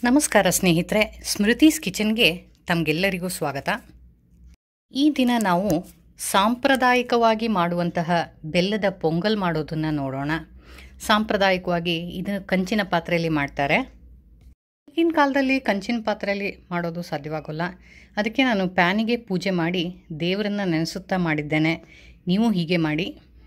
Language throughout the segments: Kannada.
ನಮಸ್ಕಾರ ಸ್ನೇಹಿತರೆ ಸ್ಮೃತೀಸ್ ಕಿಚನ್ಗೆ ತಮಗೆಲ್ಲರಿಗೂ ಸ್ವಾಗತ ಈ ದಿನ ನಾವು ಸಾಂಪ್ರದಾಯಿಕವಾಗಿ ಮಾಡುವಂತಹ ಬೆಲ್ಲದ ಪೊಂಗಲ್ ಮಾಡೋದನ್ನು ನೋಡೋಣ ಸಾಂಪ್ರದಾಯಿಕವಾಗಿ ಇದು ಕಂಚಿನ ಪಾತ್ರೆಯಲ್ಲಿ ಮಾಡ್ತಾರೆ ಈಗಿನ ಕಾಲದಲ್ಲಿ ಕಂಚಿನ ಪಾತ್ರೆಯಲ್ಲಿ ಮಾಡೋದು ಸಾಧ್ಯವಾಗೋಲ್ಲ ಅದಕ್ಕೆ ನಾನು ಪ್ಯಾನಿಗೆ ಪೂಜೆ ಮಾಡಿ ದೇವರನ್ನ ನೆನೆಸುತ್ತಾ ಮಾಡಿದ್ದೇನೆ ನೀವು ಹೀಗೆ ಮಾಡಿ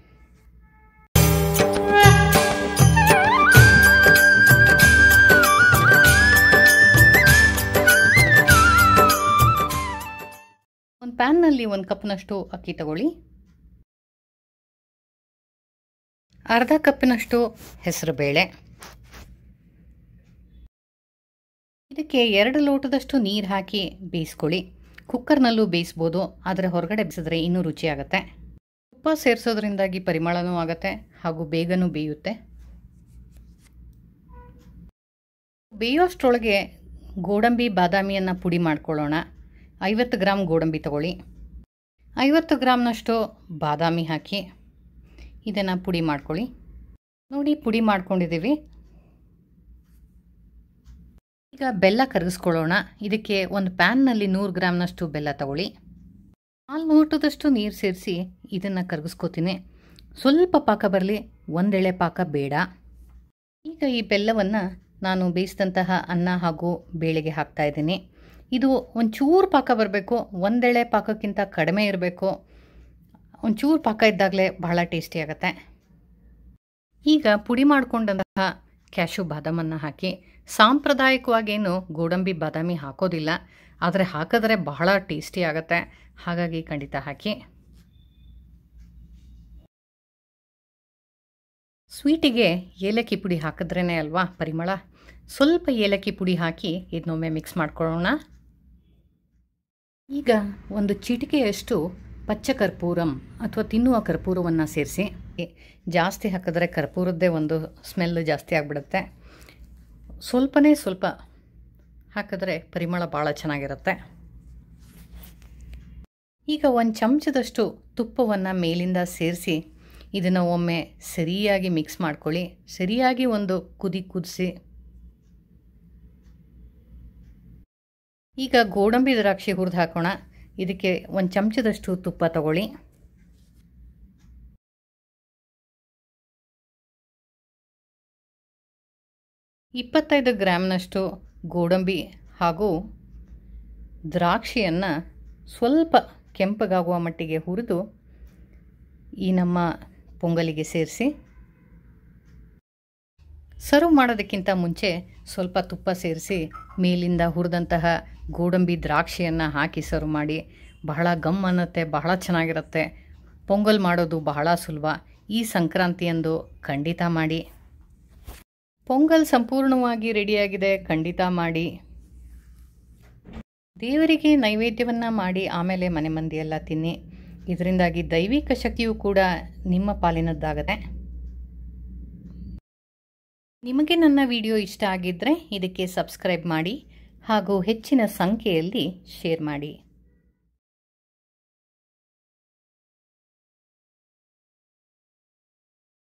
ಒಂದು ಪ್ಯಾನ್ನಲ್ಲಿ ಒಂದು ಕಪ್ನಷ್ಟು ಅಕ್ಕಿ ತಗೊಳ್ಳಿ ಅರ್ಧ ಕಪ್ಪಿನಷ್ಟು ಹೆಸರುಬೇಳೆ ಇದಕ್ಕೆ ಎರಡು ಲೋಟದಷ್ಟು ನೀರು ಹಾಕಿ ಬೇಯಿಸ್ಕೊಳ್ಳಿ ಕುಕ್ಕರ್ನಲ್ಲೂ ಬೇಯಿಸ್ಬೋದು ಆದರೆ ಹೊರಗಡೆ ಬೇಯಿಸಿದ್ರೆ ಇನ್ನೂ ರುಚಿಯಾಗುತ್ತೆ ತುಪ್ಪ ಸೇರಿಸೋದ್ರಿಂದಾಗಿ ಪರಿಮಳನೂ ಆಗುತ್ತೆ ಹಾಗೂ ಬೇಗನೂ ಬೇಯುತ್ತೆ ಬೇಯೋಷ್ಟರೊಳಗೆ ಗೋಡಂಬಿ ಬಾದಾಮಿಯನ್ನು ಪುಡಿ ಮಾಡ್ಕೊಳ್ಳೋಣ ಐವತ್ತು ಗ್ರಾಮ್ ಗೋಡಂಬಿ ತಗೊಳ್ಳಿ ಐವತ್ತು ಗ್ರಾಮ್ನಷ್ಟು ಬಾದಾಮಿ ಹಾಕಿ ಇದನ್ನು ಪುಡಿ ಮಾಡ್ಕೊಳ್ಳಿ ನೋಡಿ ಪುಡಿ ಮಾಡ್ಕೊಂಡಿದ್ದೀವಿ ಈಗ ಬೆಲ್ಲ ಕರಗಿಸ್ಕೊಳ್ಳೋಣ ಇದಕ್ಕೆ ಒಂದು ಪ್ಯಾನ್ನಲ್ಲಿ ನೂರು ಗ್ರಾಮ್ನಷ್ಟು ಬೆಲ್ಲ ತಗೊಳ್ಳಿ ನಾಲ್ಕು ಲೋಟದಷ್ಟು ನೀರು ಸೇರಿಸಿ ಇದನ್ನು ಕರಗಿಸ್ಕೋತೀನಿ ಸ್ವಲ್ಪ ಪಾಕ ಬರಲಿ ಒಂದೆಳೆ ಪಾಕ ಬೇಡ ಈಗ ಈ ಬೆಲ್ಲವನ್ನು ನಾನು ಬೇಯಿಸಿದಂತಹ ಅನ್ನ ಹಾಗೂ ಬೇಳೆಗೆ ಹಾಕ್ತಾ ಇದ್ದೀನಿ ಇದು ಒಂಚೂರು ಪಾಕ ಬರಬೇಕು ಒಂದೆಳೆ ಪಾಕಕ್ಕಿಂತ ಕಡಿಮೆ ಇರಬೇಕು ಒಂಚೂರು ಪಾಕ ಇದ್ದಾಗಲೇ ಬಹಳ ಟೇಸ್ಟಿ ಆಗುತ್ತೆ ಈಗ ಪುಡಿ ಮಾಡಿಕೊಂಡಂತಹ ಕ್ಯಾಶು ಬಾದಾಮನ್ನು ಹಾಕಿ ಸಾಂಪ್ರದಾಯಿಕವಾಗೇನು ಗೋಡಂಬಿ ಬಾದಾಮಿ ಹಾಕೋದಿಲ್ಲ ಆದರೆ ಹಾಕಿದ್ರೆ ಬಹಳ ಟೇಸ್ಟಿ ಆಗುತ್ತೆ ಹಾಗಾಗಿ ಖಂಡಿತ ಹಾಕಿ ಸ್ವೀಟಿಗೆ ಏಲಕ್ಕಿ ಪುಡಿ ಹಾಕಿದ್ರೇ ಅಲ್ವಾ ಪರಿಮಳ ಸ್ವಲ್ಪ ಏಲಕ್ಕಿ ಪುಡಿ ಹಾಕಿ ಇದನ್ನೊಮ್ಮೆ ಮಿಕ್ಸ್ ಮಾಡ್ಕೊಳ್ಳೋಣ ಈಗ ಒಂದು ಚಿಟಿಕೆಯಷ್ಟು ಪಚ್ಚ ಕರ್ಪೂರಂ ಅಥವಾ ತಿನ್ನುವ ಕರ್ಪೂರವನ್ನು ಸೇರಿಸಿ ಜಾಸ್ತಿ ಹಾಕಿದ್ರೆ ಕರ್ಪೂರದ್ದೇ ಒಂದು ಸ್ಮೆಲ್ ಜಾಸ್ತಿ ಆಗಿಬಿಡುತ್ತೆ ಸ್ವಲ್ಪನೇ ಸ್ವಲ್ಪ ಹಾಕಿದ್ರೆ ಪರಿಮಳ ಭಾಳ ಚೆನ್ನಾಗಿರುತ್ತೆ ಈಗ ಒಂದು ಚಮಚದಷ್ಟು ತುಪ್ಪವನ್ನು ಮೇಲಿಂದ ಸೇರಿಸಿ ಇದನ್ನು ಒಮ್ಮೆ ಸರಿಯಾಗಿ ಮಿಕ್ಸ್ ಮಾಡ್ಕೊಳ್ಳಿ ಸರಿಯಾಗಿ ಒಂದು ಕುದಿ ಕುದಿಸಿ ಈಗ ಗೋಡಂಬಿ ದ್ರಾಕ್ಷಿ ಹುರಿದು ಹಾಕೋಣ ಇದಕ್ಕೆ ಒಂದು ಚಮಚದಷ್ಟು ತುಪ್ಪ ತಗೊಳ್ಳಿ ಇಪ್ಪತ್ತೈದು ಗ್ರಾಮ್ನಷ್ಟು ಗೋಡಂಬಿ ಹಾಗೂ ದ್ರಾಕ್ಷಿಯನ್ನು ಸ್ವಲ್ಪ ಕೆಂಪಗಾಗುವ ಮಟ್ಟಿಗೆ ಹುರಿದು ಈ ನಮ್ಮ ಪೊಂಗಲಿಗೆ ಸೇರಿಸಿ ಸರ್ವ್ ಮಾಡೋದಕ್ಕಿಂತ ಮುಂಚೆ ಸ್ವಲ್ಪ ತುಪ್ಪ ಸೇರಿಸಿ ಮೇಲಿಂದ ಹುರಿದಂತಹ ಗೋಡಂಬಿ ದ್ರಾಕ್ಷಿಯನ್ನು ಹಾಕಿ ಸರ್ವ್ ಮಾಡಿ ಬಹಳ ಗಮ್ ಅನ್ನತ್ತೆ ಬಹಳ ಚೆನ್ನಾಗಿರುತ್ತೆ ಪೊಂಗಲ್ ಮಾಡೋದು ಬಹಳ ಸುಲಭ ಈ ಸಂಕ್ರಾಂತಿಯಂದು ಖಂಡಿತ ಮಾಡಿ ಪೊಂಗಲ್ ಸಂಪೂರ್ಣವಾಗಿ ರೆಡಿಯಾಗಿದೆ ಖಂಡಿತ ಮಾಡಿ ದೇವರಿಗೆ ನೈವೇದ್ಯವನ್ನು ಮಾಡಿ ಆಮೇಲೆ ಮನೆ ಮಂದಿಯೆಲ್ಲ ತಿನ್ನಿ ಇದರಿಂದಾಗಿ ದೈವಿಕ ಶಕ್ತಿಯೂ ಕೂಡ ನಿಮ್ಮ ಪಾಲಿನದ್ದಾಗತ್ತೆ ನಿಮಗೆ ನನ್ನ ವಿಡಿಯೋ ಇಷ್ಟ ಆಗಿದ್ದರೆ ಇದಕ್ಕೆ ಸಬ್ಸ್ಕ್ರೈಬ್ ಮಾಡಿ ಹಾಗೂ ಹೆಚ್ಚಿನ ಸಂಖ್ಯೆಯಲ್ಲಿ ಶೇರ್ ಮಾಡಿ